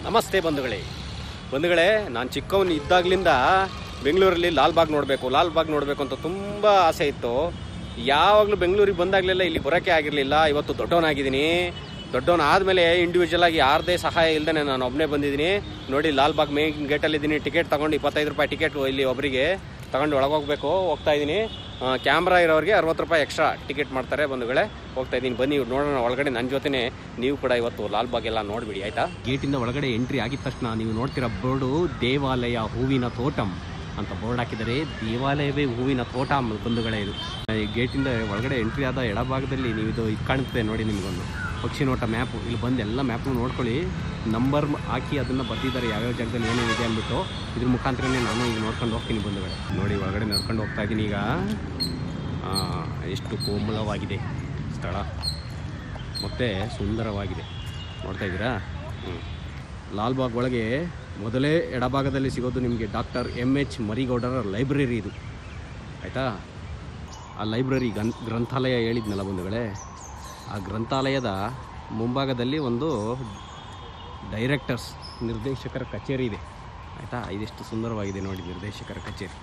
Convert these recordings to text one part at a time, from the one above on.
ನಮಸ್ತೆ ಬಂಧುಗಳೇ ಬಂಧುಗಳೇ ನಾನು ಚಿಕ್ಕವನು ಇದ್ದಾಗ್ಲಿಂದ ಬೆಂಗಳೂರಲ್ಲಿ ಲಾಲ್ಬಾಗ್ ನೋಡಬೇಕು ಲಾಲ್ಬಾಗ್ ನೋಡಬೇಕು ಅಂತ ತುಂಬ ಆಸೆ ಇತ್ತು ಯಾವಾಗಲೂ ಬೆಂಗಳೂರಿಗೆ ಬಂದಾಗಲೆಲ್ಲ ಇಲ್ಲಿ ಬರೋಕ್ಕೆ ಆಗಿರಲಿಲ್ಲ ಇವತ್ತು ದೊಡ್ಡವನಾಗಿದ್ದೀನಿ ದೊಡ್ಡವನ ಆದಮೇಲೆ ಇಂಡಿವಿಜುವಲ್ ಆಗಿ ಯಾರದೇ ಸಹಾಯ ಇಲ್ಲದೆ ನಾನು ಒಬ್ಬನೇ ಬಂದಿದ್ದೀನಿ ನೋಡಿ ಲಾಲ್ಬಾಗ್ ಮೇನ್ ಗೇಟಲ್ಲಿದ್ದೀನಿ ಟಿಕೆಟ್ ತೊಗೊಂಡು ಇಪ್ಪತ್ತೈದು ರೂಪಾಯಿ ಟಿಕೆಟ್ ಇಲ್ಲಿ ಒಬ್ಬರಿಗೆ ತಗೊಂಡು ಒಳಗೆ ಹೋಗ್ಬೇಕು ಹೋಗ್ತಾ ಇದ್ದೀನಿ ಕ್ಯಾಮ್ರಾ ಇರೋರಿಗೆ ಅರವತ್ತು ರೂಪಾಯಿ ಎಕ್ಸ್ಟ್ರಾ ಟಿಕೆಟ್ ಮಾಡ್ತಾರೆ ಬಂಧುಗಳೇ ಹೋಗ್ತಾ ಇದ್ದೀನಿ ಬನ್ನಿ ನೋಡೋಣ ಒಳಗಡೆ ನನ್ನ ಜೊತೆನೆ ನೀವು ಕೂಡ ಇವತ್ತು ಲಾಲ್ಬಾಗ್ ಎಲ್ಲ ನೋಡ್ಬಿಡಿ ಆಯ್ತಾ ಗೇಟಿಂದ ಒಳಗಡೆ ಎಂಟ್ರಿ ಆಗಿದ ತಕ್ಷಣ ನೀವು ನೋಡ್ತಿರೋ ಬೋರ್ಡು ದೇವಾಲಯ ಹೂವಿನ ತೋಟಂ ಅಂತ ಬೋರ್ಡ್ ಹಾಕಿದರೆ ದೇವಾಲಯವೇ ಹೂವಿನ ತೋಟ ಬಂಧುಗಳೇ ಇದು ಈ ಗೇಟಿಂದ ಒಳಗಡೆ ಎಂಟ್ರಿ ಆದ ಎಡಭಾಗದಲ್ಲಿ ನೀವು ಇದು ಇದು ಕಾಣುತ್ತೆ ನೋಡಿ ನಿಮಗೊಂದು ಪಕ್ಷಿ ನೋಟ ಮ್ಯಾಪು ಇಲ್ಲಿ ಬಂದು ಎಲ್ಲ ಮ್ಯಾಪ್ನ ನೋಡ್ಕೊಳ್ಳಿ ನಂಬರ್ ಹಾಕಿ ಅದನ್ನು ಬರ್ದಿದ್ದಾರೆ ಯಾವ್ಯಾವ ಜಾಗದಲ್ಲಿ ಏನೇನಿದೆ ಅಂದ್ಬಿಟ್ಟು ಇದ್ರ ಮುಖಾಂತರನೇ ನಾನು ಈಗ ನೋಡ್ಕೊಂಡು ಹೋಗ್ತೀನಿ ಬಂಧುಗಳೇ ನೋಡಿ ಒಳಗಡೆ ನಡ್ಕೊಂಡು ಹೋಗ್ತಾ ಇದ್ದೀನಿ ಈಗ ಆ, ಎಷ್ಟು ಕೋಮಲವಾಗಿದೆ ಸ್ಥಳ ಮತ್ತು ಸುಂದರವಾಗಿದೆ ನೋಡ್ತಾ ಇದ್ದೀರಾ ಹ್ಞೂ ಲಾಲ್ಬಾಗ್ ಒಳಗೆ ಮೊದಲೇ ಎಡಭಾಗದಲ್ಲಿ ಸಿಗೋದು ನಿಮಗೆ ಡಾಕ್ಟರ್ ಎಮ್ ಎಚ್ ಮರಿಗೌಡರ ಲೈಬ್ರರಿ ಇದು ಆಯಿತಾ ಆ ಲೈಬ್ರರಿ ಗನ್ ಗ್ರಂಥಾಲಯ ಹೇಳಿದ್ನಲ್ಲ ಬಂಧುಗಳೇ ಆ ಗ್ರಂಥಾಲಯದ ಮುಂಭಾಗದಲ್ಲಿ ಒಂದು ಡೈರೆಕ್ಟರ್ಸ್ ನಿರ್ದೇಶಕರ ಕಚೇರಿ ಇದೆ ಆಯಿತಾ ಇದೆಷ್ಟು ಸುಂದರವಾಗಿದೆ ನೋಡಿ ನಿರ್ದೇಶಕರ ಕಚೇರಿ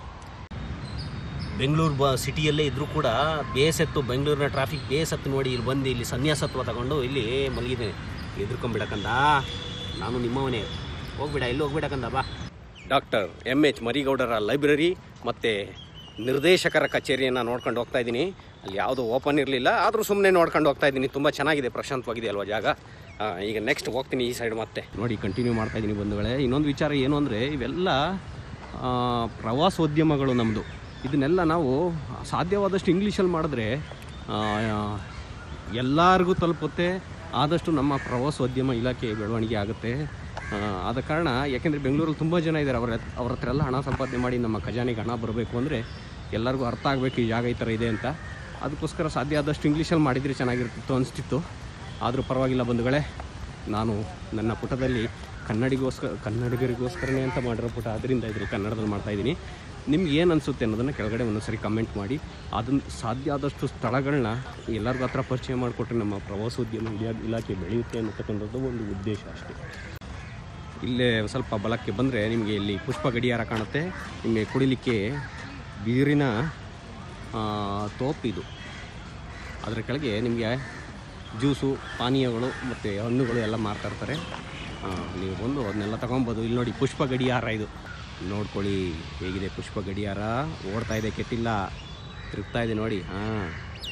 ಬೆಂಗಳೂರು ಬ ಸಿಟಿಯಲ್ಲೇ ಇದ್ದರೂ ಕೂಡ ಬೇಸತ್ತು ಬೆಂಗಳೂರಿನ ಟ್ರಾಫಿಕ್ ಬೇಸತ್ತು ನೋಡಿ ಇಲ್ಲಿ ಬಂದು ಇಲ್ಲಿ ಸನ್ಯಾಸತ್ವ ತಗೊಂಡು ಇಲ್ಲಿ ಮಲಗಿದ್ದೇನೆ ಎದುರ್ಕೊಂಬಿಡಕಂದ ನಾನು ನಿಮ್ಮವನೇ ಹೋಗ್ಬಿಡ ಇಲ್ಲಿ ಹೋಗ್ಬಿಡಕಂದ ಬಾ ಡಾಕ್ಟರ್ ಎಮ್ ಎಚ್ ಮರಿಗೌಡರ ಲೈಬ್ರರಿ ಮತ್ತು ನಿರ್ದೇಶಕರ ಕಚೇರಿಯನ್ನು ನೋಡ್ಕೊಂಡು ಹೋಗ್ತಾ ಇದ್ದೀನಿ ಅಲ್ಲಿ ಯಾವುದೂ ಓಪನ್ ಇರಲಿಲ್ಲ ಆದರೂ ಸುಮ್ಮನೆ ನೋಡ್ಕೊಂಡು ಹೋಗ್ತಾ ಇದ್ದೀನಿ ತುಂಬ ಚೆನ್ನಾಗಿದೆ ಪ್ರಶಾಂತವಾಗಿದೆ ಅಲ್ವಾ ಜಾಗ ಆ, ಈಗ ನೆಕ್ಸ್ಟ್ ಹೋಗ್ತೀನಿ ಈ ಸೈಡ್ ಮತ್ತೆ ನೋಡಿ ಕಂಟಿನ್ಯೂ ಮಾಡ್ತಾ ಇದ್ದೀನಿ ಬಂಧುಗಳೇ ಇನ್ನೊಂದು ವಿಚಾರ ಏನು ಅಂದರೆ ಇವೆಲ್ಲ ಆ, ಪ್ರವಾಸೋದ್ಯಮಗಳು ನಮ್ಮದು ಇದನ್ನೆಲ್ಲ ನಾವು ಸಾಧ್ಯವಾದಷ್ಟು ಇಂಗ್ಲೀಷಲ್ಲಿ ಮಾಡಿದ್ರೆ ಆ, ಎಲ್ಲರಿಗೂ ತಲುಪುತ್ತೆ ಆದಷ್ಟು ನಮ್ಮ ಪ್ರವಾಸೋದ್ಯಮ ಇಲಾಖೆ ಬೆಳವಣಿಗೆ ಆಗುತ್ತೆ ಆ, ಆದ ಕಾರಣ ಯಾಕೆಂದರೆ ಬೆಂಗಳೂರಲ್ಲಿ ತುಂಬ ಜನ ಇದ್ದಾರೆ ಅವರ ಅವ್ರ ಹತ್ರ ಎಲ್ಲ ಹಣ ಸಂಪಾದನೆ ಮಾಡಿ ನಮ್ಮ ಖಜಾನೆಗೆ ಹಣ ಬರಬೇಕು ಅಂದರೆ ಎಲ್ಲರಿಗೂ ಅರ್ಥ ಆಗಬೇಕು ಈ ಜಾಗ ಈ ಥರ ಇದೆ ಅಂತ ಅದಕ್ಕೋಸ್ಕರ ಸಾಧ್ಯ ಆದಷ್ಟು ಇಂಗ್ಲೀಷಲ್ಲಿ ಮಾಡಿದರೆ ಚೆನ್ನಾಗಿರ್ತಿತ್ತು ಅನಿಸ್ತಿತ್ತು ಆದರೂ ಪರವಾಗಿಲ್ಲ ಬಂಧುಗಳೇ ನಾನು ನನ್ನ ಪುಟದಲ್ಲಿ ಕನ್ನಡಿಗೋಸ್ಕರ ಕನ್ನಡಿಗರಿಗೋಸ್ಕರನೇ ಅಂತ ಮಾಡಿರೋ ಪುಟ ಅದರಿಂದ ಇದ್ರಿ ಕನ್ನಡದಲ್ಲಿ ಮಾಡ್ತಾಯಿದ್ದೀನಿ ನಿಮ್ಗೆ ಏನು ಅನಿಸುತ್ತೆ ಅನ್ನೋದನ್ನು ಕೆಳಗಡೆ ಒಂದೊಂದ್ಸರಿ ಕಮೆಂಟ್ ಮಾಡಿ ಅದನ್ನು ಸಾಧ್ಯ ಆದಷ್ಟು ಸ್ಥಳಗಳನ್ನ ಎಲ್ಲರಿಗೂ ಹತ್ರ ಪರಿಚಯ ಮಾಡಿಕೊಟ್ರೆ ನಮ್ಮ ಪ್ರವಾಸೋದ್ಯಮ ಇಲಾ ಇಲಾಖೆ ಬೆಳೆಯುತ್ತೆ ಅನ್ನತಕ್ಕಂಥದ್ದು ಒಂದು ಉದ್ದೇಶ ಅಷ್ಟೇ ಇಲ್ಲೇ ಸ್ವಲ್ಪ ಬಲಕ್ಕೆ ಬಂದರೆ ನಿಮಗೆ ಇಲ್ಲಿ ಪುಷ್ಪ ಗಡಿಯಾರ ಕಾಣುತ್ತೆ ನಿಮಗೆ ಕುಡಿಲಿಕ್ಕೆ ಬೀರಿನ ಆ, ತೋಪ್ ಇದು ಅದರ ಕೆಳಗೆ ನಿಮಗೆ ಜ್ಯೂಸು ಪಾನೀಯಗಳು ಮತ್ತು ಹಣ್ಣುಗಳು ಎಲ್ಲ ಮಾರ್ತಾ ಇರ್ತಾರೆ ಆ, ನೀವು ಬಂದು ಅದನ್ನೆಲ್ಲ ತೊಗೊಬೋದು ಇಲ್ಲಿ ನೋಡಿ ಪುಷ್ಪ ಗಡಿಯಾರ ಇದು ನೋಡ್ಕೊಳ್ಳಿ ಹೇಗಿದೆ ಪುಷ್ಪ ಗಡಿಯಾರ ಓಡ್ತಾ ಇದೆ ಕೆಟ್ಟಿಲ್ಲ ತಿರುಗ್ತಾ ಇದೆ ನೋಡಿ ಹಾಂ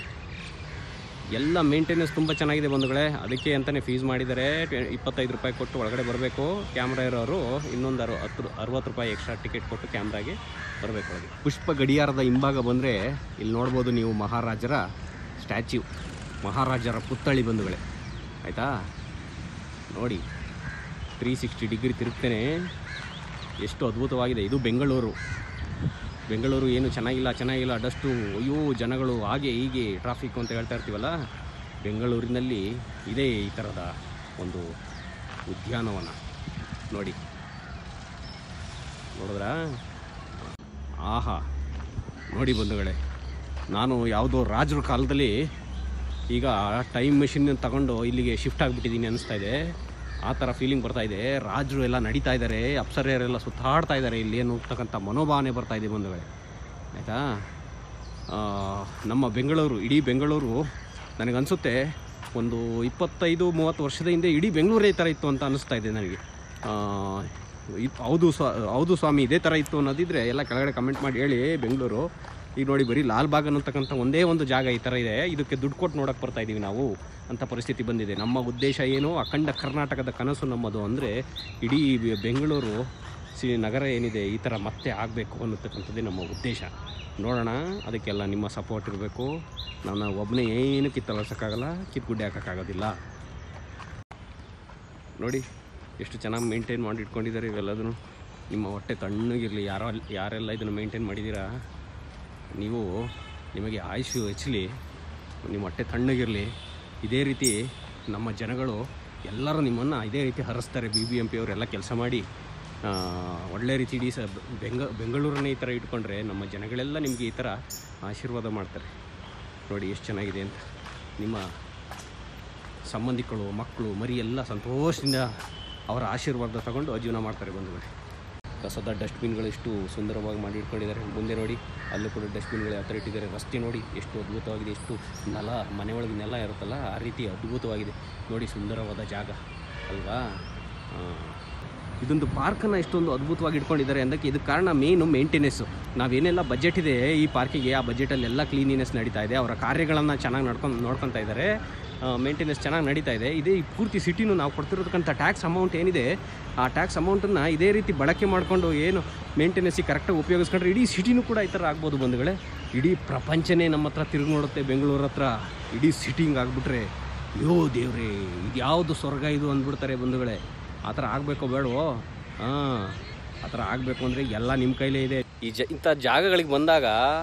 ಎಲ್ಲ ಮೇಂಟೆನೆನ್ಸ್ ತುಂಬ ಚೆನ್ನಾಗಿದೆ ಬಂಧುಗಳೇ ಅದಕ್ಕೆ ಅಂತಲೇ ಫೀಸ್ ಮಾಡಿದ್ದಾರೆ ಟ್ವೆ- ಇಪ್ಪತ್ತೈದು ರೂಪಾಯಿ ಕೊಟ್ಟು ಒಳಗಡೆ ಬರಬೇಕು ಕ್ಯಾಮ್ರಾ ಇರೋರು ಇನ್ನೊಂದು ಅರು ಹತ್ತು ಅರವತ್ತು ರೂಪಾಯಿ ಎಕ್ಸ್ಟ್ರಾ ಟಿಕೆಟ್ ಕೊಟ್ಟು ಕ್ಯಾಮ್ರಾಗೆ ಬರಬೇಕು ಒಳಗೆ ಪುಷ್ಪ ಗಡಿಯಾರದ ಹಿಂಭಾಗ ಬಂದರೆ ಇಲ್ಲಿ ನೋಡ್ಬೋದು ನೀವು ಮಹಾರಾಜರ ಸ್ಟ್ಯಾಚ್ಯೂ ಮಹಾರಾಜರ ಪುತ್ಥಳಿ ಬಂಧುಗಳೇ ಆಯಿತಾ ನೋಡಿ ತ್ರೀ ಸಿಕ್ಸ್ಟಿ ಡಿಗ್ರಿ ತಿರುಗ್ತೇನೆ ಎಷ್ಟು ಅದ್ಭುತವಾಗಿದೆ ಇದು ಬೆಂಗಳೂರು ಬೆಂಗಳೂರು ಏನು ಚೆನ್ನಾಗಿಲ್ಲ ಚೆನ್ನಾಗಿಲ್ಲ ಡಸ್ಟು ಅಯ್ಯೋ ಜನಗಳು ಹಾಗೆ ಹೀಗೆ ಟ್ರಾಫಿಕ್ ಅಂತ ಹೇಳ್ತಾ ಇರ್ತೀವಲ್ಲ ಬೆಂಗಳೂರಿನಲ್ಲಿ ಇದೇ ಈ ಥರದ ಒಂದು ಉದ್ಯಾನವನ ನೋಡಿ ನೋಡಿದ್ರಾ ಆಹಾ ನೋಡಿ ಬಂಧುಗಳೇ ನಾನು ಯಾವುದೋ ರಾಜರ ಕಾಲದಲ್ಲಿ ಈಗ ಟೈಮ್ ಮೆಷಿನ್ ತಗೊಂಡು ಇಲ್ಲಿಗೆ ಶಿಫ್ಟ್ ಆಗಿಬಿಟ್ಟಿದ್ದೀನಿ ಅನಿಸ್ತಾ ಇದೆ ಆ ಥರ ಫೀಲಿಂಗ್ ಬರ್ತಾ ಇದೆ ರಾಜರು ಎಲ್ಲ ನಡೀತಾ ಇದ್ದಾರೆ ಅಪ್ಸರೆಯರೆಲ್ಲ ಸುತ್ತಾಡ್ತಾ ಇದ್ದಾರೆ ಇಲ್ಲಿ ಏನು ಹೋಗ್ತಕ್ಕಂಥ ಮನೋಭಾವನೆ ಬರ್ತಾ ಇದೆ ಬಂಧುಗಳೇ ಆಯಿತಾ ನಮ್ಮ ಬೆಂಗಳೂರು ಇಡೀ ಬೆಂಗಳೂರು ನನಗನ್ಸುತ್ತೆ ಒಂದು ಇಪ್ಪತ್ತೈದು ಮೂವತ್ತು ವರ್ಷದ ಹಿಂದೆ ಇಡೀ ಬೆಂಗಳೂರೇ ಈ ಥರ ಇತ್ತು ಅಂತ ಅನಿಸ್ತಾ ಇದೆ ನನಗೆ ಆ, ಇದ್- ಹೌದು ಸ್ವಾ ಹೌದು ಸ್ವಾಮಿ ಇದೇ ಥರ ಇತ್ತು ಅನ್ನೋದಿದ್ರೆ ಎಲ್ಲ ಕೆಳಗಡೆ ಕಮೆಂಟ್ ಮಾಡಿ ಹೇಳಿ ಬೆಂಗಳೂರು ಈಗ ನೋಡಿ ಬರೀ ಲಾಲ್ಬಾಗ್ ಅನ್ನತಕ್ಕಂಥ ಒಂದೇ ಒಂದು ಜಾಗ ಈ ಥರ ಇದೆ ಇದಕ್ಕೆ ದುಡ್ಡು ಕೊಟ್ಟು ನೋಡೋಕೆ ಬರ್ತಾ ಇದ್ದೀವಿ ನಾವು ಅಂತ ಪರಿಸ್ಥಿತಿ ಬಂದಿದೆ ನಮ್ಮ ಉದ್ದೇಶ ಏನು ಅಖಂಡ ಕರ್ನಾಟಕದ ಕನಸು ನಮ್ಮದು ಅಂದರೆ ಇಡೀ ಬೆ- ಬೆಂಗಳೂರು ಸಿ ನಗರ ಏನಿದೆ ಈ ಥರ ಮತ್ತೆ ಆಗಬೇಕು ಅನ್ನತಕ್ಕಂಥದ್ದೇ ನಮ್ಮ ಉದ್ದೇಶ ನೋಡೋಣ ಅದಕ್ಕೆಲ್ಲ ನಿಮ್ಮ ಸಪೋರ್ಟ್ ಇರಬೇಕು ನಾನು ಒಬ್ಬನೇ ಏನು ಕಿತ್ತಳಿಸೋಕ್ಕಾಗಲ್ಲ ಕಿತ್ಗುಡ್ಡೆ ಹಾಕೋಕ್ಕಾಗೋದಿಲ್ಲ ನೋಡಿ ಎಷ್ಟು ಚೆನ್ನಾಗಿ ಮೇಂಟೈನ್ ಮಾಡಿ ಇಟ್ಕೊಂಡಿದ್ದಾರೆ ಇವೆಲ್ಲದನ್ನು ನಿಮ್ಮ ಹೊಟ್ಟೆ ತಣ್ಣಗಿರಲಿ ಯಾರೋ ಯಾರೆಲ್ಲ ಇದನ್ನು ಮೇಂಟೈನ್ ಮಾಡಿದ್ದೀರಾ ನೀವು ನಿಮಗೆ ಆಯುಷು ಹೆಚ್ಚಲಿ ನಿಮ್ಮ ಹೊಟ್ಟೆ ತಣ್ಣಗಿರಲಿ ಇದೇ ರೀತಿ ನಮ್ಮ ಜನಗಳು ಎಲ್ಲರೂ ನಿಮ್ಮನ್ನು ಇದೇ ರೀತಿ ಹರಿಸ್ತಾರೆ ಬಿ ಬಿ ಎಂ ಪಿ ಅವರೆಲ್ಲ ಕೆಲಸ ಮಾಡಿ ಆ, ಒಳ್ಳೆ ರೀತಿ ಇಡೀ ಸ ಬೆಂಗ ಬೆಂಗಳೂರನ್ನೇ ಈ ಥರ ಇಟ್ಕೊಂಡ್ರೆ ನಮ್ಮ ಜನಗಳೆಲ್ಲ ನಿಮಗೆ ಈ ಥರ ಆಶೀರ್ವಾದ ಮಾಡ್ತಾರೆ ನೋಡಿ ಎಷ್ಟು ಚೆನ್ನಾಗಿದೆ ಅಂತ ನಿಮ್ಮ ಸಂಬಂಧಿಕರು ಮಕ್ಕಳು ಮರಿ ಎಲ್ಲ ಸಂತೋಷದಿಂದ ಅವರ ಆಶೀರ್ವಾದ ತಗೊಂಡು ಜೀವನ ಮಾಡ್ತಾರೆ ಬಂಧುಗಳೇ ಕಸದ ಡಸ್ಟ್ಬಿನ್ಗಳು ಎಷ್ಟು ಸುಂದರವಾಗಿ ಮಾಡಿ ಇಟ್ಕೊಂಡಿದ್ದಾರೆ ಮುಂದೆ ನೋಡಿ ಅಲ್ಲೂ ಕೂಡ ಡಸ್ಟ್ಬಿನ್ಗಳು ಯಾವ ಥರ ಇಟ್ಟಿದ್ದಾರೆ ರಸ್ತೆ ನೋಡಿ ಎಷ್ಟು ಅದ್ಭುತವಾಗಿದೆ ಎಷ್ಟು ನೆಲ ಮನೆಯೊಳಗೆ ನೆಲ ಇರುತ್ತಲ್ಲ ಆ ರೀತಿ ಅದ್ಭುತವಾಗಿದೆ ನೋಡಿ ಸುಂದರವಾದ ಜಾಗ ಅಲ್ವಾ ಆ. ಇದೊಂದು ಪಾರ್ಕನ್ನು ಇಷ್ಟೊಂದು ಅದ್ಭುತವಾಗಿ ಇಟ್ಕೊಂಡಿದ್ದಾರೆ ಅದಕ್ಕೆ ಇದಕ್ಕೆ ಕಾರಣ ಮೇನು ಮೇಂಟೆನೆನ್ಸು ನಾವೇನೆಲ್ಲ ಬಜೆಟ್ ಇದೆ ಈ ಪಾರ್ಕಿಗೆ ಆ ಬಜೆಟಲ್ಲಿ ಎಲ್ಲ ಕ್ಲೀನಿನೆಸ್ ನಡೀತಾ ಇದೆ ಅವರ ಕಾರ್ಯಗಳನ್ನು ಚೆನ್ನಾಗಿ ನಡ್ಕೊಂಡು ನೋಡ್ಕೊತಾ ಇದ್ದಾರೆ ಮೇಂಟೆನೆನ್ಸ್ ಚೆನ್ನಾಗಿ ನಡೀತಾ ಇದೆ ಇದೇ ಈ ಪೂರ್ತಿ ಸಿಟಿನೂ ನಾವು ಕೊಡ್ತಿರೋದಕ್ಕಂಥ ಟ್ಯಾಕ್ಸ್ ಅಮೌಂಟ್ ಏನಿದೆ ಆ ಟ್ಯಾಕ್ಸ್ ಅಮೌಂಟನ್ನು ಇದೇ ರೀತಿ ಬಳಕೆ ಮಾಡಿಕೊಂಡು ಏನು ಮೇಂಟೆನೆನ್ಸಿಗೆ ಕರೆಕ್ಟಾಗಿ ಉಪಯೋಗಿಸ್ಕೊಂಡ್ರೆ ಇಡೀ ಸಿಟಿನೂ ಕೂಡ ಈ ಥರ ಆಗ್ಬೋದು ಬಂಧುಗಳೇ ಇಡೀ ಪ್ರಪಂಚನೇ ನಮ್ಮ ಹತ್ರ ತಿರುಗಿ ನೋಡುತ್ತೆ ಬೆಂಗಳೂರು ಹತ್ರ ಇಡೀ ಸಿಟಿ ಹಿಂಗೆ ಆಗ್ಬಿಟ್ರೆ ಅಯ್ಯೋ ದೇವ್ರೇ ಇದು ಯಾವುದು ಸ್ವರ್ಗ ಇದು ಅಂದ್ಬಿಡ್ತಾರೆ ಬಂಧುಗಳೇ ಆ ಥರ ಆಗಬೇಕೋ ಬೇಡವೋ ಹಾಂ ಆ ಥರ ಆಗಬೇಕು ಅಂದರೆ ಎಲ್ಲ ನಿಮ್ಮ ಕೈಲೇ ಇದೆ ಈ ಜ ಇಂಥ ಜಾಗಗಳಿಗೆ ಬಂದಾಗ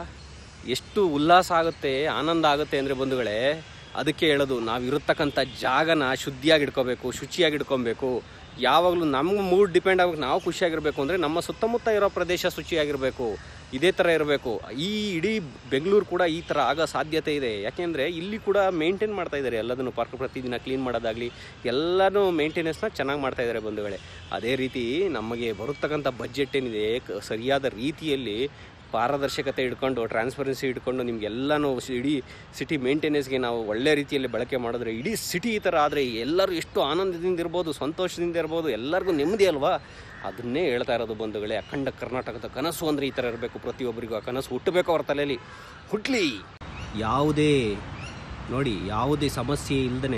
ಎಷ್ಟು ಉಲ್ಲಾಸ ಆಗುತ್ತೆ ಆನಂದ ಆಗುತ್ತೆ ಅಂದರೆ ಬಂಧುಗಳೇ ಅದಕ್ಕೆ ಹೇಳೋದು ನಾವು ಇರತಕ್ಕಂಥ ಜಾಗನ ಶುದ್ಧಿಯಾಗಿ ಇಟ್ಕೋಬೇಕು ಶುಚಿಯಾಗಿ ಇಟ್ಕೊಬೇಕು ಯಾವಾಗಲೂ ನಮ್ಗೆ ಮೂಡ್ ಡಿಪೆಂಡ್ ಆಗ್ಬೇಕು ನಾವು ಖುಷಿಯಾಗಿರಬೇಕು ಅಂದರೆ ನಮ್ಮ ಸುತ್ತಮುತ್ತ ಇರೋ ಪ್ರದೇಶ ಶುಚಿಯಾಗಿರಬೇಕು ಇದೇ ಥರ ಇರಬೇಕು ಈ ಇಡೀ ಬೆಂಗಳೂರು ಕೂಡ ಈ ಥರ ಆಗೋ ಸಾಧ್ಯತೆ ಇದೆ ಯಾಕೆಂದರೆ ಇಲ್ಲಿ ಕೂಡ ಮೇಂಟೈನ್ ಮಾಡ್ತಾ ಇದ್ದಾರೆ ಎಲ್ಲದನ್ನು ಪಾರ್ಕ್ ಪ್ರತಿದಿನ ಕ್ಲೀನ್ ಮಾಡೋದಾಗಲಿ ಎಲ್ಲನೂ ಮೇಂಟೆನೆನ್ಸ್ನ ಚೆನ್ನಾಗಿ ಮಾಡ್ತಾ ಇದ್ದಾರೆ ಬಂಧುಗಳೇ ಅದೇ ರೀತಿ ನಮಗೆ ಬರತಕ್ಕಂಥ ಬಜೆಟ್ ಏನಿದೆ ಕ- ಸರಿಯಾದ ರೀತಿಯಲ್ಲಿ ಪಾರದರ್ಶಕತೆ ಇಟ್ಕೊಂಡು ಟ್ರಾನ್ಸ್ಪರೆನ್ಸಿ ಇಟ್ಕೊಂಡು ನಿಮಗೆಲ್ಲನೂ ಇಡೀ ಸಿಟಿ ಮೇಂಟೆನೆನ್ಸ್ಗೆ ನಾವು ಒಳ್ಳೆ ರೀತಿಯಲ್ಲಿ ಬಳಕೆ ಮಾಡಿದ್ರೆ ಇಡೀ ಸಿಟಿ ಈ ಥರ ಆದರೆ ಎಲ್ಲರೂ ಎಷ್ಟು ಆನಂದದಿಂದ ಇರ್ಬೋದು ಸಂತೋಷದಿಂದ ಇರ್ಬೋದು ಎಲ್ಲರಿಗೂ ನೆಮ್ಮದಿ ಅಲ್ವಾ ಅದನ್ನೇ ಹೇಳ್ತಾ ಇರೋದು ಬಂಧುಗಳೇ ಅಖಂಡ ಕರ್ನಾಟಕದ ಕನಸು ಅಂದರೆ ಈ ಥರ ಇರಬೇಕು ಪ್ರತಿಯೊಬ್ಬರಿಗೂ ಆ ಕನಸು ಹುಟ್ಟಬೇಕು ಅವ್ರ ತಲೆಯಲ್ಲಿ ಹುಟ್ಲಿ ಯಾವುದೇ ನೋಡಿ ಯಾವುದೇ ಸಮಸ್ಯೆ ಇಲ್ಲದೇ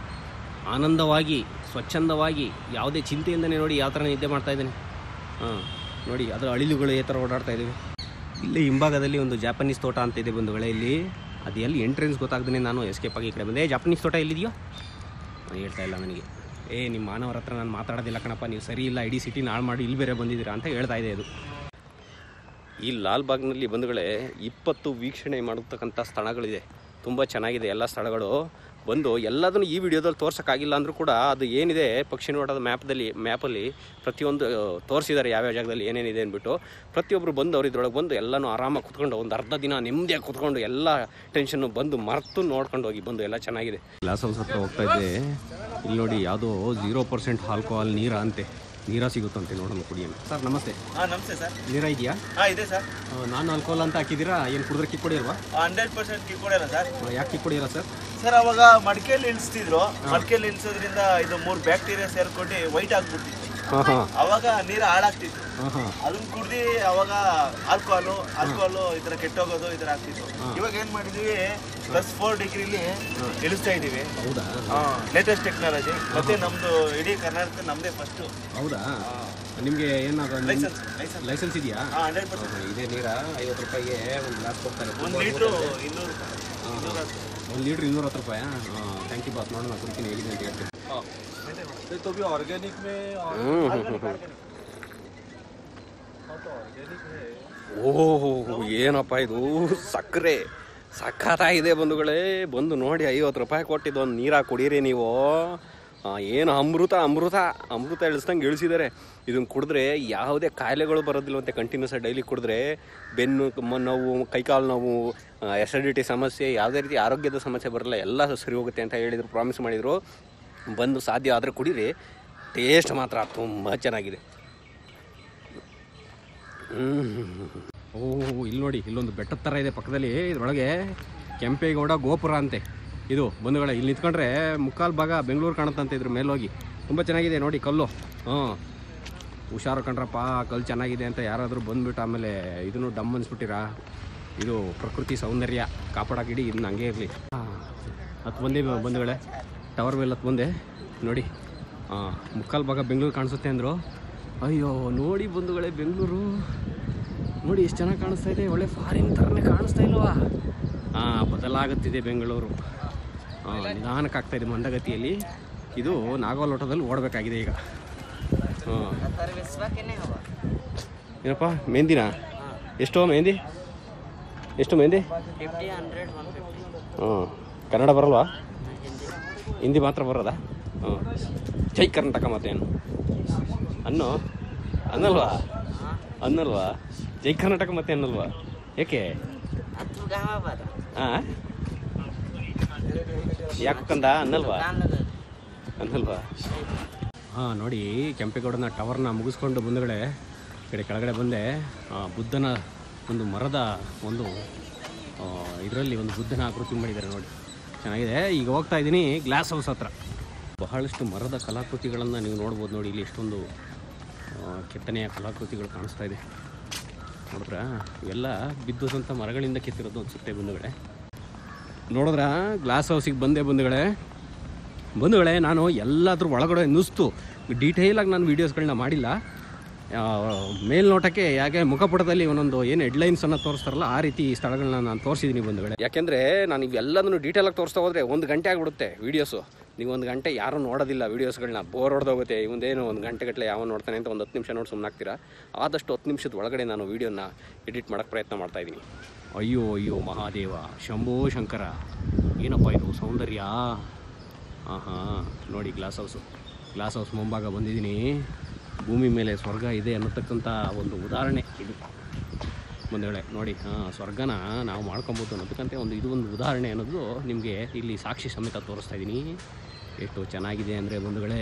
ಆನಂದವಾಗಿ ಸ್ವಚ್ಛಂದವಾಗಿ ಯಾವುದೇ ಚಿಂತೆ ಇಲ್ಲದೇ ನೋಡಿ ಯಾವ ಥರ ನಿದ್ದೆ ಮಾಡ್ತಾ ಇದ್ದೇನೆ ಹಾಂ ನೋಡಿ ಅದರ ಅಳಿಲುಗಳು ಈ ಥರ ಓಡಾಡ್ತಾ ಇದ್ದೀವಿ ಇಲ್ಲಿ ಹಿಂಭಾಗದಲ್ಲಿ ಒಂದು ಜಾಪನೀಸ್ ತೋಟ ಅಂತ ಇದೆ ಬಂಧುಗಳೇ ಇಲ್ಲಿ ಅದು ಎಲ್ಲಿ ಎಂಟ್ರೆನ್ಸ್ ಗೊತ್ತಾಗ್ದೇ ನಾನು ಎಸ್ಕೇಪ್ ಆಗಿ ಈ ಕಡೆ ಬಂದೆ ಜಾಪನೀಸ್ ತೋಟ ಎಲ್ಲಿದೆಯೋ ಅವ್ನು ಹೇಳ್ತಾ ಇಲ್ಲ ನನಗೆ ಏ ನಿಮ್ಮ ಮಾನವರ ಹತ್ರ ನಾನು ಮಾತಾಡೋದಿಲ್ಲ ಕಣಪ್ಪ ನೀವು ಸರಿ ಇಲ್ಲ ಇಡೀ ಸಿಟಿ ನಾಳು ಮಾಡಿ ಇಲ್ಲಿ ಬೇರೆ ಬಂದಿದ್ದೀರಾ ಅಂತ ಹೇಳ್ತಾ ಇದೆ ಅದು ಈ ಲಾಲ್ಬಾಗ್ನಲ್ಲಿ ಬಂಧುಗಳೇ ಇಪ್ಪತ್ತು ವೀಕ್ಷಣೆ ಮಾಡತಕ್ಕಂಥ ಸ್ಥಳಗಳಿದೆ ತುಂಬ ಚೆನ್ನಾಗಿದೆ ಎಲ್ಲ ಸ್ಥಳಗಳು ಬಂದು ಎಲ್ಲದನ್ನು ಈ ವಿಡಿಯೋದಲ್ಲಿ ತೋರ್ಸೋಕ್ಕಾಗಿಲ್ಲ ಅಂದರೂ ಕೂಡ ಅದು ಏನಿದೆ ಪಕ್ಷಿ ನೋಟದ ಮ್ಯಾಪ್ದಲ್ಲಿ ಮ್ಯಾಪಲ್ಲಿ ಪ್ರತಿಯೊಂದು ಆ, ತೋರಿಸಿದ್ದಾರೆ ಯಾವ್ಯಾವ ಜಾಗದಲ್ಲಿ ಏನೇನಿದೆ ಅಂದ್ಬಿಟ್ಟು ಪ್ರತಿಯೊಬ್ಬರು ಬಂದು ಅವ್ರು ಇದ್ರೊಳಗೆ ಬಂದು ಎಲ್ಲನೂ ಆರಾಮಾಗಿ ಕುತ್ಕೊಂಡು ಒಂದು ಅರ್ಧ ದಿನ ನೆಮ್ಮದಿಯಾಗಿ ಕುತ್ಕೊಂಡು ಎಲ್ಲ ಟೆನ್ಷನ್ನು ಬಂದು ಮರೆತು ನೋಡ್ಕೊಂಡು ಹೋಗಿ ಬಂದು ಎಲ್ಲ ಚೆನ್ನಾಗಿದೆ ಗ್ಲಾಸ್ ಹೌಸ್ ಹತ್ರ ಹೋಗ್ತಾ ಇದ್ದೆ ಇಲ್ಲಿ ನೋಡಿ ಯಾವುದೋ ಜೀರೋ ಪರ್ಸೆಂಟ್ ಆಲ್ಕೋಹಾಲ್ ನೀರ ಅಂತೆ ನೀರ ಸಿಗುತ್ತಂತೆ ನೋಡೋಣ ಕುಡಿಯೋಣ ಸರ್ ನಮಸ್ತೆ ಹಾ ನಮಸ್ತೆ ಸರ್ ನೀರ ಇದೆಯಾ ಹಾ ಇದೆ ಸರ್ ನಾನು ಆಲ್ಕೋಹಾಲ್ ಅಂತ ಹಾಕಿದ್ದೀರಾ ಏನು ಕುಡಿದ್ರೆ ಕಿಕ್ ಕುಡಿಯಲ್ವಾ ಹಂಡ್ರೆಡ್ ಪರ್ಸೆಂಟ್ ಕಿಕ್ ಕೊಡಲ್ಲ ಸರ್ ಯಾಕೆ ಕಿಕ್ ಕುಡಿಯಲ್ಲ ಸರ್ ಸರ್ ಅವಾಗ ಮಡಿಕೆಯಲ್ಲಿ ಇಳಿಸ್ತಿದ್ರು ಮಡಿಕೆಯಲ್ಲಿ ಇಳಿಸೋದ್ರಿಂದ ಇದು ಮೂರು ಬ್ಯಾಕ್ಟೀರಿಯಾ ಸೇರ್ಕೊಂಡು ವೈಟ್ ಆಗ್ಬಿಟ್ಟಿತ್ತು ಹಾಂ ಹಾಂ ಅವಾಗ ನೀರು ಹಾಳಾಗ್ತಿತ್ತು ಹಾಂ ಹಾಂ ಅದನ್ನ ಕುಡ್ದು ಅವಾಗ ಆಲ್ಕೋಹಾಲು ಆಲ್ಕೋಹಾಲು ಈ ತರ ಕೆಟ್ಟೋಗೋದು ಈ ತರ ಆಗ್ತಿತ್ತು ಇವಾಗ ಏನ್ ಮಾಡಿದೀವಿ ಪ್ಲಸ್ ಫೋರ್ ಡಿಗ್ರಿಲಿ ಇಳಿಸ್ತಾ ಇದೀವಿ ಹೌದಾ ಲೇಟೆಸ್ಟ್ ಟೆಕ್ನಾಲಜಿ ಮತ್ತೆ ನಮ್ದು ಇಡೀ ಕರ್ನಾಟಕ ನಮ್ದೇ ಫಸ್ಟ್ ಹೌದಾ ನಿಮಗೆ ಏನಾಗ ಲೈಸೆನ್ಸ್ ಲೈಸೆನ್ಸ್ ಲೈಸೆನ್ಸ್ ಇದೆಯಾ ಹಾ ಹಂಡ್ರೆಡ್ ಪರ್ಸೆಂಟ್ ಇದೇ ನೀರ ಐವತ್ತು ರೂಪಾಯಿಗೆ ಒಂದು ಗ್ಲಾಸ್ ಕೊಡ್ತಾರೆ ಒಂದು ಲೀಟ್ರು ಇನ್ನೂರು ರೂಪಾಯಿ ಇನ್ನೂರ ಹತ್ತು. ಒಂದು ಲೀಟ್ರ್ ಇನ್ನೂರ ಹತ್ತು ರೂಪಾಯಿ ಹಾಂ ಥ್ಯಾಂಕ್ ಯು ಬಾಸ್ ನೋಡೋಣ ಕುಡಿತೀನಿ ಹೇಗಿದೆ ಅಂತ ಹೇಳ್ತೀನಿ तो भी ऑर्गेनिक में ಹ್ಞೂ ಹ್ಞೂ ಹ್ಞೂ ಓಹೋ ಏನಪ್ಪ ಇದು ಸಕ್ಕರೆ ಸಖತ್ತಾಗಿದೆ ಬಂಧುಗಳೇ ಬಂದು ನೋಡಿ ಐವತ್ತು ರೂಪಾಯಿ ಕೊಟ್ಟಿದ್ದು ಒಂದು ನೀರಾಗಿ ಕುಡೀರಿ ನೀವು ಆ, ಏನು ಅಮೃತ ಅಮೃತ ಅಮೃತ ಇಳಿಸ್ದಂಗೆ ಇಳಿಸಿದ್ದಾರೆ ಇದನ್ನು ಕುಡಿದ್ರೆ ಯಾವುದೇ ಕಾಯಿಲೆಗಳು ಬರೋದಿಲ್ಲವಂತೆ ಕಂಟಿನ್ಯೂಸ್ ಡೈಲಿ ಕುಡಿದ್ರೆ ಬೆನ್ನು ಮ- ನೋವು ಕೈಕಾಲು ನೋವು ಎಸಿಡಿಟಿ ಸಮಸ್ಯೆ ಯಾವುದೇ ರೀತಿ ಆರೋಗ್ಯದ ಸಮಸ್ಯೆ ಬರಲ್ಲ ಎಲ್ಲ ಸರಿ ಹೋಗುತ್ತೆ ಅಂತ ಹೇಳಿದರು ಪ್ರಾಮಿಸ್ ಮಾಡಿದರು ಬಂದು ಸಾಧ್ಯ ಆದರೆ ಕುಡೀರಿ ಟೇಸ್ಟ್ ಮಾತ್ರ ತುಂಬ ಚೆನ್ನಾಗಿದೆ ಓ ಇಲ್ಲಿ ನೋಡಿ ಇಲ್ಲೊಂದು ಬೆಟ್ಟದ ಥರ ಇದೆ ಪಕ್ಕದಲ್ಲಿ ಇದ್ರೊಳಗೆ ಕೆಂಪೇಗೌಡ ಗೋಪುರ ಅಂತೆ ಇದು ಬಂಧುಗಳೇ ಇಲ್ಲಿ ನಿಂತ್ಕೊಂಡ್ರೆ ಮುಕ್ಕಾಲು ಭಾಗ ಬೆಂಗಳೂರು ಕಾಣುತ್ತಂತೆ ಇದ್ರ ಮೇಲೋಗಿ ತುಂಬ ಚೆನ್ನಾಗಿದೆ ನೋಡಿ ಕಲ್ಲು ಹಾಂ ಹುಷಾರು ಕಂಡ್ರಪ್ಪ ಕಲ್ಲು ಚೆನ್ನಾಗಿದೆ ಅಂತ ಯಾರಾದರೂ ಬಂದ್ಬಿಟ್ಟು ಆಮೇಲೆ ಇದನ್ನು ಡಮ್ ಅನ್ಸ್ಬಿಟ್ಟಿರಾ ಇದು ಪ್ರಕೃತಿ ಸೌಂದರ್ಯ ಕಾಪಾಡೋಕೆ ಇದನ್ನ ಹಂಗೆ ಇರಲಿ ಹತ್ತು ಬಂದೆ ಬಂಧುಗಳೇ ಟವರ್ ಮೇಲೆ ಹತ್ತು ಬಂದೆ ನೋಡಿ ಹಾಂ ಮುಕ್ಕಾಲು ಭಾಗ ಬೆಂಗಳೂರು ಕಾಣಿಸುತ್ತೆ ಅಂದರು ಅಯ್ಯೋ ನೋಡಿ ಬಂಧುಗಳೇ ಬೆಂಗಳೂರು ನೋಡಿ ಎಷ್ಟು ಚೆನ್ನಾಗಿ ಕಾಣಿಸ್ತಾ ಇದೆ ಒಳ್ಳೆ ಫಾರಿನ್ ಥರನೇ ಕಾಣಿಸ್ತಾ ಇಲ್ವಾ ಹಾಂ ಬದಲಾಗುತ್ತಿದೆ ಬೆಂಗಳೂರು ಹಾಂ ನಿಧಾನಕ್ಕೆ ಆಗ್ತಾ ಇದೆ ಮಂದಗತಿಯಲ್ಲಿ ಇದು ನಾಗೋಲೋಟದಲ್ಲಿ ಓಡಬೇಕಾಗಿದೆ ಈಗ ಹಾಂ ಏನಪ್ಪ ಮೆಹಂದಿನಾ ಎಷ್ಟು ಮೆಹಂದಿ ಎಷ್ಟು ಮೆಹಂದಿ ಹಾಂ ಕನ್ನಡ ಬರಲ್ವಾ ಹಿಂದಿ ಮಾತ್ರ ಬರೋದಾ ಹಾಂ ಜೈ ಕರ್ನಾಟಕ ಮತ್ತೇನು ಅನ್ನು ಅನ್ನಲ್ವಾ ಅನ್ನಲ್ವಾ ಜೈ ಕರ್ನಾಟಕ ಮತ್ತೆ ಅನ್ನಲ್ವಾ ಏಕೆ ಹಾಂ ಯಾಕಂದ ಅನ್ನಲ್ವಾ ಅನ್ನಲ್ವಾ ಹಾಂ ನೋಡಿ ಕೆಂಪೇಗೌಡನ ಟವರ್ನ ಮುಗಿಸ್ಕೊಂಡು ಬಂದಗಡೆ ಈ ಕಡೆ ಕೆಳಗಡೆ ಬಂದೆ ಆ, ಬುದ್ಧನ ಒಂದು ಮರದ ಒಂದು ಇದರಲ್ಲಿ ಒಂದು ಬುದ್ಧನ ಆಕೃತಿ ಮಾಡಿದ್ದಾರೆ ನೋಡಿ ಚೆನ್ನಾಗಿದೆ ಈಗ ಹೋಗ್ತಾ ಇದ್ದೀನಿ ಗ್ಲಾಸ್ ಹೌಸ್ ಹತ್ರ ಬಹಳಷ್ಟು ಮರದ ಕಲಾಕೃತಿಗಳನ್ನು ನೀವು ನೋಡ್ಬೋದು ನೋಡಿ ಇಲ್ಲಿ ಎಷ್ಟೊಂದು ಆ, ಕೆತ್ತನೆಯ ಕಲಾಕೃತಿಗಳು ಕಾಣಿಸ್ತಾ ಇದೆ ನೋಡಿದ್ರಾ ಇವೆಲ್ಲ ಬಿದ್ದಂಥ ಮರಗಳಿಂದ ಕೆತ್ತಿರೋದು ಅನಿಸುತ್ತೆ ಬಂಧುಗಳೇ ನೋಡಿದ್ರ ಗ್ಲಾಸ್ ಹೌಸಿಗೆ ಬಂದೆ ಬಂಧುಗಳೇ ಬಂಧುಗಳೇ ನಾನು ಎಲ್ಲಾದ್ರೂ ಒಳಗಡೆ ನುಸ್ತು ಡೀಟೇಲಾಗಿ ನಾನು ವೀಡಿಯೋಸ್ಗಳನ್ನ ಮಾಡಿಲ್ಲ ಆ, ಮೇಲ್ನೋಟಕ್ಕೆ ಯಾಕೆ ಮುಖಪುಟದಲ್ಲಿ ಒಂದೊಂದು ಏನು ಹೆಡ್ಲೈನ್ಸನ್ನು ತೋರಿಸ್ತಾರಲ್ಲ ಆ ರೀತಿ ಸ್ಥಳಗಳನ್ನ ನಾನು ತೋರಿಸಿದ್ದೀನಿ ಬಂಧುಗಳೇ ಯಾಕೆಂದರೆ ನಾನು ಇವೆಲ್ಲದನ್ನು ಡೀಟೇಲಾಗಿ ತೋರಿಸ್ತಾ ಹೋದರೆ ಒಂದು ಗಂಟೆ ಆಗಿಬಿಡುತ್ತೆ ವೀಡಿಯೋಸು ನೀವು ಒಂದು ಗಂಟೆ ಯಾರೂ ನೋಡೋದಿಲ್ಲ ವೀಡಿಯೋಸ್ಗಳನ್ನ ಬೋರ್ ಹೊಡೆದೋಗುತ್ತೆ ಇವಂದೇನು ಒಂದು ಗಂಟೆ ಗಟ್ಟಲೆ ಯಾವ ನೋಡ್ತಾನೆ ಅಂತ ಒಂದು ಹತ್ತು ನಿಮಿಷ ನೋಡಿ ಸುಮ್ಮನಾಗ್ತೀರಾ ಆದಷ್ಟು ಹತ್ತು ನಿಮಿಷದ ಒಳಗಡೆ ನಾನು ವೀಡಿಯೋನ ಎಡಿಟ್ ಮಾಡೋಕ್ಕೆ ಪ್ರಯತ್ನ ಮಾಡ್ತಾ ಇದ್ದೀನಿ ಅಯ್ಯೋ ಅಯ್ಯೋ ಮಹಾದೇವ ಶಂಭೋ ಶಂಕರ ಏನಪ್ಪ ಇದು ಸೌಂದರ್ಯ ಹಾಂ ಹಾಂ ನೋಡಿ ಗ್ಲಾಸ್ ಹೌಸು ಗ್ಲಾಸ್ ಹೌಸ್ ಮುಂಭಾಗ ಬಂದಿದ್ದೀನಿ ಭೂಮಿ ಮೇಲೆ ಸ್ವರ್ಗ ಇದೆ ಅನ್ನತಕ್ಕಂಥ ಒಂದು ಉದಾಹರಣೆ ಇದು ಮುಂದೆಳೆ ನೋಡಿ ಹಾಂ ಸ್ವರ್ಗನ ನಾವು ಮಾಡ್ಕೊಬೋದು ಅನ್ನೋದಕ್ಕಂತೆ ಒಂದು ಇದು ಒಂದು ಉದಾಹರಣೆ ಅನ್ನೋದು ನಿಮಗೆ ಇಲ್ಲಿ ಸಾಕ್ಷಿ ಸಮೇತ ತೋರಿಸ್ತಾ ಇದ್ದೀನಿ ಎಷ್ಟು ಚೆನ್ನಾಗಿದೆ ಅಂದರೆ ಬಂಧುಗಳೇ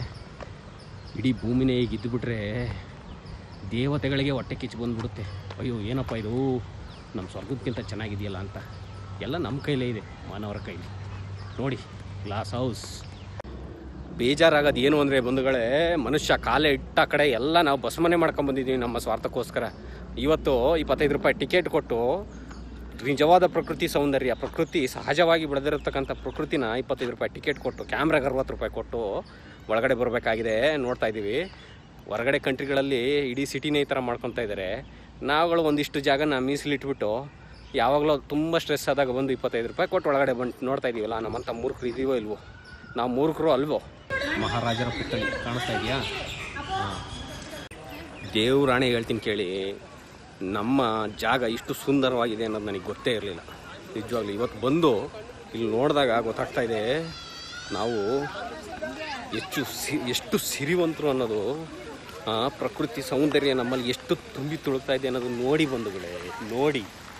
ಇಡೀ ಭೂಮಿನೇ ಈಗ ಇದ್ದುಬಿಟ್ರೆ ದೇವತೆಗಳಿಗೆ ಹೊಟ್ಟೆ ಕಿಚ್ಚು ಬಂದ್ಬಿಡುತ್ತೆ ಅಯ್ಯೋ ಏನಪ್ಪ ಇದು ನಮ್ಮ ಸ್ವರ್ಗಕ್ಕಿಂತ ಚೆನ್ನಾಗಿದೆಯಲ್ಲ ಅಂತ ಎಲ್ಲ ನಮ್ಮ ಕೈಲೇ ಇದೆ ಮಾನವರ ಕೈಲಿ ನೋಡಿ ಗ್ಲಾಸ್ ಹೌಸ್ ಬೇಜಾರಾಗೋದು ಏನು ಅಂದರೆ ಬಂಧುಗಳೇ ಮನುಷ್ಯ ಕಾಲೇ ಇಟ್ಟ ಕಡೆ ಎಲ್ಲ ನಾವು ಬಸಮನೆ ಮಾಡ್ಕೊಂಬಂದಿದ್ದೀವಿ ನಮ್ಮ ಸ್ವಾರ್ಥಕ್ಕೋಸ್ಕರ ಇವತ್ತು ಇಪ್ಪತ್ತೈದು ರೂಪಾಯಿ ಟಿಕೆಟ್ ಕೊಟ್ಟು ನಿಜವಾದ ಪ್ರಕೃತಿ ಸೌಂದರ್ಯ ಪ್ರಕೃತಿ ಸಹಜವಾಗಿ ಬೆಳೆದಿರತಕ್ಕಂಥ ಪ್ರಕೃತಿನ ಇಪ್ಪತ್ತೈದು ರೂಪಾಯಿ ಟಿಕೆಟ್ ಕೊಟ್ಟು ಕ್ಯಾಮ್ರಾಗೆ ಅರವತ್ತು ರೂಪಾಯಿ ಕೊಟ್ಟು ಒಳಗಡೆ ಬರಬೇಕಾಗಿದೆ ನೋಡ್ತಾ ಇದ್ದೀವಿ ಹೊರಗಡೆ ಕಂಟ್ರಿಗಳಲ್ಲಿ ಇಡೀ ಸಿಟಿನೇ ಈ ಥರ ಮಾಡ್ಕೊತಾ ಇದ್ದಾರೆ ನಾವುಗಳು ಒಂದಿಷ್ಟು ಜಾಗನ ಮೀಸಲಿಟ್ಬಿಟ್ಟು ಯಾವಾಗಲೂ ತುಂಬ ಸ್ಟ್ರೆಸ್ ಆದಾಗ ಬಂದು ಇಪ್ಪತ್ತೈದು ರೂಪಾಯಿ ಕೊಟ್ಟು ಒಳಗಡೆ ಬಂದು ನೋಡ್ತಾ ಇದೀವಲ್ಲ ನಮ್ಮಂಥ ಮೂರ್ಖರು ಇದೀವೋ ಇಲ್ವೋ ನಾವು ಮೂರ್ಖರು ಅಲ್ವೋ ಮಹಾರಾಜರ ಪುತ್ಥಳಿ ಕಾಣಿಸ್ತಾ ಇದೆಯಾ ದೇವ್ರಾಣೆ ಹೇಳ್ತೀನಿ ಕೇಳಿ ನಮ್ಮ ಜಾಗ ಇಷ್ಟು ಸುಂದರವಾಗಿದೆ ಅನ್ನೋದು ನನಗೆ ಗೊತ್ತೇ ಇರಲಿಲ್ಲ ನಿಜವಾಗ್ಲೂ ಇವತ್ತು ಬಂದು ಇಲ್ಲಿ ನೋಡಿದಾಗ ಗೊತ್ತಾಗ್ತಾ ಇದೆ ನಾವು ಹೆಚ್ಚು ಸಿ ಎಷ್ಟು ಸಿರಿವಂತರು ಅನ್ನೋದು ಆ, ಪ್ರಕೃತಿ ಸೌಂದರ್ಯ ನಮ್ಮಲ್ಲಿ ಎಷ್ಟು ತುಂಬಿ ತುಳುಕ್ತಾ ಇದೆ ಅನ್ನೋದು ನೋಡಿ ಬಂಧುಗಳೇ ನೋಡಿ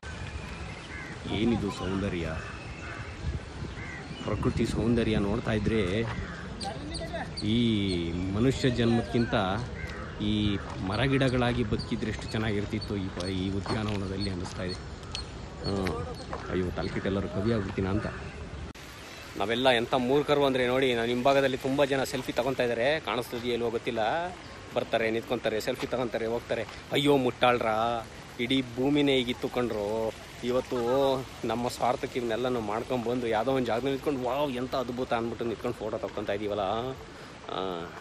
ಏನಿದು ಸೌಂದರ್ಯ ಪ್ರಕೃತಿ ಸೌಂದರ್ಯ ನೋಡ್ತಾ ಇದ್ರೆ ಈ ಮನುಷ್ಯ ಜನ್ಮಕ್ಕಿಂತ ಈ ಮರಗಿಡಗಳಾಗಿ ಬದುಕಿದ್ರೆ ಎಷ್ಟು ಚೆನ್ನಾಗಿರ್ತಿತ್ತು ಈ ಪ- ಈ ಉದ್ಯಾನವನದಲ್ಲಿ ಅನ್ನಿಸ್ತಾ ಇದೆ ಆ, ಅಯ್ಯೋ ತಲೆಕಿಟ್ಟೆಲ್ಲರೂ ಕವಿ ಆಗ್ಬಿಡ್ತೀನ ಅಂತ ನಾವೆಲ್ಲ ಎಂಥ ಮೂರ್ಖರು ಅಂದರೆ ನೋಡಿ ನಾನು ಹಿಂಭಾಗದಲ್ಲಿ ತುಂಬ ಜನ ಸೆಲ್ಫಿ ತಗೊತಾ ಇದ್ದಾರೆ ಕಾಣಿಸ್ತದೆಯೋ ಇಲ್ವೋ ಗೊತ್ತಿಲ್ಲ ಬರ್ತಾರೆ ನಿಂತ್ಕೊತಾರೆ ಸೆಲ್ಫಿ ತಗೊತಾರೆ ಹೋಗ್ತಾರೆ ಅಯ್ಯೋ ಮುಟ್ಟಾಳ್ರ ಇಡೀ ಭೂಮಿನೇ ಈಗ ಇತ್ತುಕೊಂಡ್ರು ಇವತ್ತು ನಮ್ಮ ಸ್ವಾರ್ಥಕ್ಕೆ ಇವನ್ನೆಲ್ಲನೂ ಮಾಡ್ಕೊಂಬಂದು ಯಾವುದೋ ಒಂದು ಜಾಗದಲ್ಲಿ ನಿಂತ್ಕೊಂಡು ವಾವ್ ಎಂಥ ಅದ್ಭುತ ಅಂದ್ಬಿಟ್ಟು ನಿಂತ್ಕೊಂಡು ಫೋಟೋ ತಗೊತಾ ಇದೀವಲ್ಲ ಆ,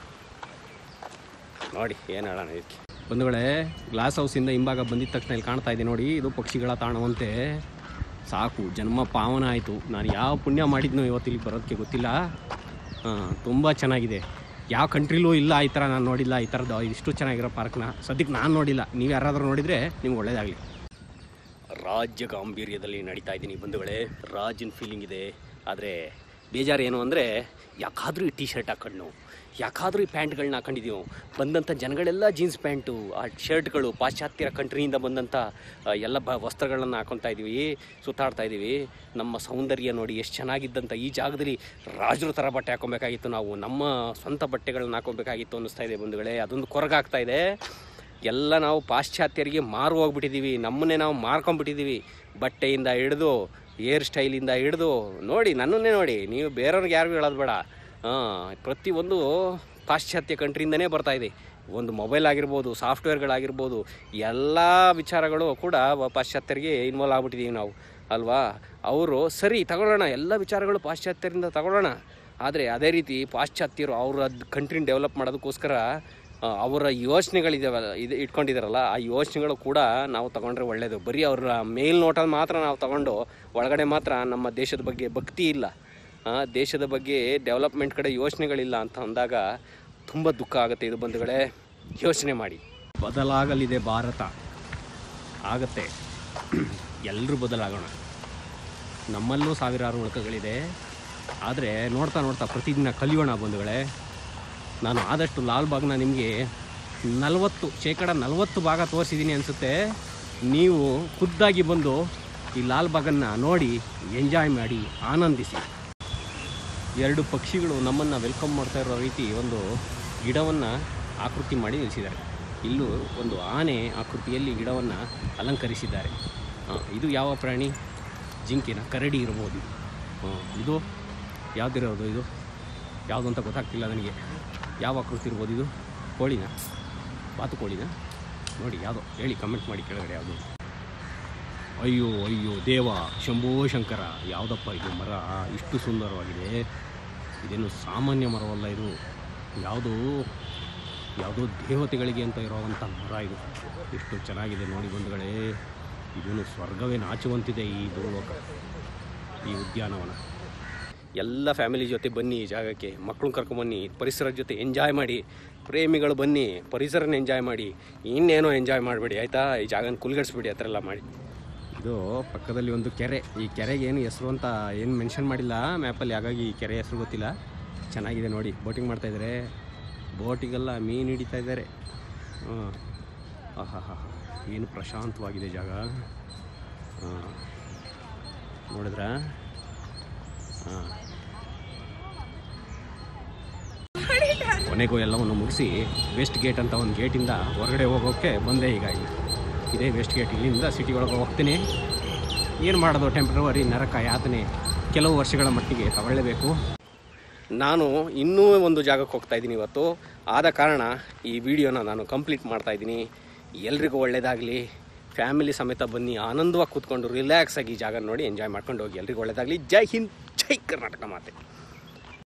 ನೋಡಿ ಏನು ಹೇಳೋಣ ಇದಕ್ಕೆ ಬಂಧುಗಳೇ ಗ್ಲಾಸ್ ಹೌಸಿಂದ ಹಿಂಭಾಗ ಬಂದಿದ ತಕ್ಷಣ ಇಲ್ಲಿ ಕಾಣ್ತಾ ಇದೆ ನೋಡಿ ಇದು ಪಕ್ಷಿಗಳ ತಾಣವಂತೆ ಸಾಕು ಜನ್ಮ ಪಾವನ ಆಯಿತು ನಾನು ಯಾವ ಪುಣ್ಯ ಮಾಡಿದ್ನೋ ಇವತ್ತು ಇಲ್ಲಿ ಬರೋದಕ್ಕೆ ಗೊತ್ತಿಲ್ಲ ತುಂಬ ಚೆನ್ನಾಗಿದೆ ಯಾವ ಕಂಟ್ರಿಲೂ ಇಲ್ಲ ಈ ಥರ ನಾನು ನೋಡಿಲ್ಲ ಈ ಥರದ್ದು ಇಷ್ಟು ಚೆನ್ನಾಗಿರೋ ಪಾರ್ಕ್ನ ಸದ್ಯಕ್ಕೆ ನಾನು ನೋಡಿಲ್ಲ ನೀವು ಯಾರಾದರೂ ನೋಡಿದರೆ ನಿಮ್ಗೆ ಒಳ್ಳೇದಾಗಲಿ ರಾಜ್ಯ ಗಾಂಭೀರ್ಯದಲ್ಲಿ ನಡೀತಾ ಇದ್ದೀನಿ ಬಂಧುಗಳೇ ರಾಜ್ಯನ ಫೀಲಿಂಗ್ ಇದೆ ಆದರೆ ಬೇಜಾರು ಏನು ಅಂದರೆ ಯಾಕಾದರೂ ಈ ಟಿ ಶರ್ಟ್ ಹಾಕೊಂಡು ಯಾಕಾದರೂ ಈ ಪ್ಯಾಂಟ್ಗಳನ್ನ ಹಾಕೊಂಡಿದ್ದೀವಿ ಬಂದಂಥ ಜನಗಳೆಲ್ಲ ಜೀನ್ಸ್ ಪ್ಯಾಂಟು ಆ ಶರ್ಟ್ಗಳು ಪಾಶ್ಚಾತ್ಯ ಕಂಟ್ರಿಯಿಂದ ಬಂದಂಥ ಆ, ಎಲ್ಲ ಬ ವಸ್ತ್ರಗಳನ್ನು ಹಾಕೊತಾ ಇದ್ದೀವಿ ಸುತ್ತಾಡ್ತಾ ಇದ್ದೀವಿ ನಮ್ಮ ಸೌಂದರ್ಯ ನೋಡಿ ಎಷ್ಟು ಚೆನ್ನಾಗಿದ್ದಂಥ ಈ ಜಾಗದಲ್ಲಿ ರಾಜರ ಥರ ಬಟ್ಟೆ ಹಾಕೊಬೇಕಾಗಿತ್ತು ನಾವು ನಮ್ಮ ಸ್ವಂತ ಬಟ್ಟೆಗಳನ್ನ ಹಾಕೊಬೇಕಾಗಿತ್ತು ಅನ್ನಿಸ್ತಾ ಇದೆ ಬಂಧುಗಳೇ ಅದೊಂದು ಕೊರಗಾಗ್ತಾ ಇದೆ ಎಲ್ಲ ನಾವು ಪಾಶ್ಚಾತ್ಯರಿಗೆ ಮಾರು ಹೋಗ್ಬಿಟ್ಟಿದ್ದೀವಿ ನಮ್ಮನ್ನೇ ನಾವು ಮಾರ್ಕೊಂಡ್ಬಿಟ್ಟಿದ್ದೀವಿ ಬಟ್ಟೆಯಿಂದ ಹಿಡಿದು ಹೇರ್ ಸ್ಟೈಲಿಂದ ಹಿಡಿದು ನೋಡಿ ನನ್ನನ್ನೇ ನೋಡಿ ನೀವು ಬೇರೆಯವ್ರಿಗೆ ಯಾರಿಗೂ ಹೇಳೋದು ಬೇಡ ಹಾಂ ಪ್ರತಿಯೊಂದು ಪಾಶ್ಚಾತ್ಯ ಕಂಟ್ರಿಯಿಂದನೇ ಬರ್ತಾ ಇದೆ ಒಂದು ಮೊಬೈಲ್ ಆಗಿರ್ಬೋದು ಸಾಫ್ಟ್ವೇರ್ಗಳಾಗಿರ್ಬೋದು ಎಲ್ಲ ವಿಚಾರಗಳು ಕೂಡ ವ- ಪಾಶ್ಚಾತ್ಯರಿಗೆ ಇನ್ವಾಲ್ವ್ ಆಗ್ಬಿಟ್ಟಿದ್ದೀವಿ ನಾವು ಅಲ್ವಾ ಅವರು ಸರಿ ತಗೊಳ್ಳೋಣ ಎಲ್ಲ ವಿಚಾರಗಳು ಪಾಶ್ಚಾತ್ಯರಿಂದ ತಗೊಳ್ಳೋಣ ಆದರೆ ಅದೇ ರೀತಿ ಪಾಶ್ಚಾತ್ಯರು ಅವರ ಕಂಟ್ರಿನ ಡೆವಲಪ್ ಮಾಡೋದಕ್ಕೋಸ್ಕರ ಆ, ಅವರ ಯೋಚನೆಗಳಿದಾವಲ್ಲ ಇದು ಇಟ್ಕೊಂಡಿದ್ದಾರಲ್ಲ ಆ ಯೋಚನೆಗಳು ಕೂಡ ನಾವು ತಗೊಂಡ್ರೆ ಒಳ್ಳೆಯದು ಬರೀ ಅವರ ಮೇಲ್ನೋಟ ಮಾತ್ರ ನಾವು ತಗೊಂಡು ಒಳಗಡೆ ಮಾತ್ರ ನಮ್ಮ ದೇಶದ ಬಗ್ಗೆ ಭಕ್ತಿ ಇಲ್ಲ ಆ, ದೇಶದ ಬಗ್ಗೆ ಡೆವಲಪ್ಮೆಂಟ್ ಕಡೆ ಯೋಚನೆಗಳಿಲ್ಲ ಅಂತ ಅಂದಾಗ ತುಂಬ ದುಃಖ ಆಗುತ್ತೆ ಇದು ಬಂಧುಗಳೇ ಯೋಚನೆ ಮಾಡಿ ಬದಲಾಗಲಿದೆ ಭಾರತ ಆಗತ್ತೆ ಎಲ್ಲರೂ ಬದಲಾಗೋಣ ನಮ್ಮಲ್ಲೂ ಸಾವಿರಾರು ಉಳ್ಕಗಳಿದೆ ಆದರೆ ನೋಡ್ತಾ ನೋಡ್ತಾ ಪ್ರತಿದಿನ ಕಲಿಯೋಣ ಬಂಧುಗಳೇ ನಾನು ಆದಷ್ಟು ಲಾಲ್ ಬಾಗ್ನ ನಿಮಗೆ ನಲವತ್ತು ಶೇಕಡ ನಲವತ್ತು ಭಾಗ ತೋರಿಸಿದ್ದೀನಿ ಅನಿಸುತ್ತೆ ನೀವು ಖುದ್ದಾಗಿ ಬಂದು ಈ ಲಾಲ್ ಬಾಗನ್ನು ನೋಡಿ ಎಂಜಾಯ್ ಮಾಡಿ ಆನಂದಿಸಿ ಎರಡು ಪಕ್ಷಿಗಳು ನಮ್ಮನ್ನು ವೆಲ್ಕಮ್ ಮಾಡ್ತಾ ಇರೋ ರೀತಿ ಒಂದು ಗಿಡವನ್ನು ಆಕೃತಿ ಮಾಡಿ ನಿಲ್ಲಿಸಿದ್ದಾರೆ ಇಲ್ಲೂ ಒಂದು ಆನೆ ಆಕೃತಿಯಲ್ಲಿ ಗಿಡವನ್ನು ಅಲಂಕರಿಸಿದ್ದಾರೆ ಆ, ಇದು ಯಾವ ಪ್ರಾಣಿ ಜಿಂಕೆನ ಕರಡಿ ಇರ್ಬೋದು ಇದು ಆ, ಇದು ಯಾವುದಿರೋದು ಇದು ಯಾವುದು ಅಂತ ಗೊತ್ತಾಗ್ತಿಲ್ಲ ನನಗೆ ಯಾವ ಆಕೃತಿ ಇರ್ಬೋದು ಇದು ಕೋಳಿನ ಬಾತು ಕೋಳಿನ ನೋಡಿ ಯಾವುದೋ ಹೇಳಿ ಕಮೆಂಟ್ ಮಾಡಿ ಕೆಳಗಡೆ ಯಾವುದು ಅಯ್ಯೋ ಅಯ್ಯೋ ದೇವ ಶಂಭೋ ಶಂಕರ ಯಾವುದಪ್ಪ ಇದು ಮರ ಇಷ್ಟು ಸುಂದರವಾಗಿದೆ ಇದೇನು ಸಾಮಾನ್ಯ ಮರವಲ್ಲ ಇದು ಯಾವುದು ಯಾವುದೋ ದೇವತೆಗಳಿಗೆ ಅಂತ ಇರೋವಂಥ ಮರ ಇದು ಎಷ್ಟು ಚೆನ್ನಾಗಿದೆ ನೋಡಿ ಬಂಧುಗಳೇ ಇದನ್ನು ಸ್ವರ್ಗವೇ ನಾಚುವಂತಿದೆ ಈ ಭೂಲೋಕ ಈ ಉದ್ಯಾನವನ ಎಲ್ಲ ಫ್ಯಾಮಿಲಿ ಜೊತೆ ಬನ್ನಿ ಈ ಜಾಗಕ್ಕೆ ಮಕ್ಕಳನ್ನ ಕರ್ಕೊಂಬನ್ನಿ ಪರಿಸರದ ಜೊತೆ ಎಂಜಾಯ್ ಮಾಡಿ ಪ್ರೇಮಿಗಳು ಬನ್ನಿ ಪರಿಸರನ ಎಂಜಾಯ್ ಮಾಡಿ ಇನ್ನೇನೋ ಎಂಜಾಯ್ ಮಾಡಬೇಡಿ ಆಯಿತಾ ಈ ಜಾಗನ ಕುಲ್ಗಡಿಸ್ಬಿಡಿ ಆ ಥರ ಎಲ್ಲ ಮಾಡಿ ಇದು ಪಕ್ಕದಲ್ಲಿ ಒಂದು ಕೆರೆ ಈ ಕೆರೆಗೆ ಏನು ಹೆಸರು ಅಂತ ಏನು ಮೆನ್ಷನ್ ಮಾಡಿಲ್ಲ ಮ್ಯಾಪಲ್ಲಿ ಹಾಗಾಗಿ ಈ ಕೆರೆ ಹೆಸರು ಗೊತ್ತಿಲ್ಲ ಚೆನ್ನಾಗಿದೆ ನೋಡಿ ಬೋಟಿಂಗ್ ಮಾಡ್ತಾಯಿದ್ದಾರೆ ಬೋಟಿಗೆಲ್ಲ ಮೀನು ಹಿಡಿತಾ ಇದ್ದಾರೆ ಹಾಂ ಆಹಾ ಹಾ ಏನು ಪ್ರಶಾಂತವಾಗಿದೆ ಜಾಗ ಹಾಂ ನೋಡಿದ್ರಾ ಹಾಂ ಕೊನೆಗೂ ಎಲ್ಲವನ್ನು ಮುಗಿಸಿ ವೆಸ್ಟ್ ಗೇಟ್ ಅಂತ ಒಂದು ಗೇಟಿಂದ ಹೊರಗಡೆ ಹೋಗೋಕ್ಕೆ ಬಂದೆ ಈಗ ಇಲ್ಲಿ ಇದೇ ವೆಸ್ಟ್ ಗೇಟ್ ಇಲ್ಲಿಂದ ಸಿಟಿ ಒಳಗೆ ಹೋಗ್ತೀನಿ ಏನು ಮಾಡೋದು ಟೆಂಪ್ರವರಿ ನರಕ ಯಾತನೆ ಕೆಲವು ವರ್ಷಗಳ ಮಟ್ಟಿಗೆ ತಗೊಳ್ಳೇಬೇಕು ನಾನು ಇನ್ನೂ ಒಂದು ಜಾಗಕ್ಕೆ ಹೋಗ್ತಾ ಇದ್ದೀನಿ ಇವತ್ತು ಆದ ಕಾರಣ ಈ ವಿಡಿಯೋನ ನಾನು ಕಂಪ್ಲೀಟ್ ಮಾಡ್ತಾ ಇದ್ದೀನಿ ಎಲ್ರಿಗೂ ಒಳ್ಳೆಯದಾಗಲಿ ಫ್ಯಾಮಿಲಿ ಸಮೇತ ಬನ್ನಿ ಆನಂದವಾಗಿ ಕೂತ್ಕೊಂಡು ರಿಲ್ಯಾಕ್ಸ್ ಆಗಿ ಈ ಜಾಗ ನೋಡಿ ಎಂಜಾಯ್ ಮಾಡ್ಕೊಂಡು ಹೋಗಿ ಎಲ್ರಿಗೂ ಒಳ್ಳೆಯದಾಗಲಿ ಜೈ ಹಿಂದ್ ಜೈ ಕರ್ನಾಟಕ ಮಾತೆ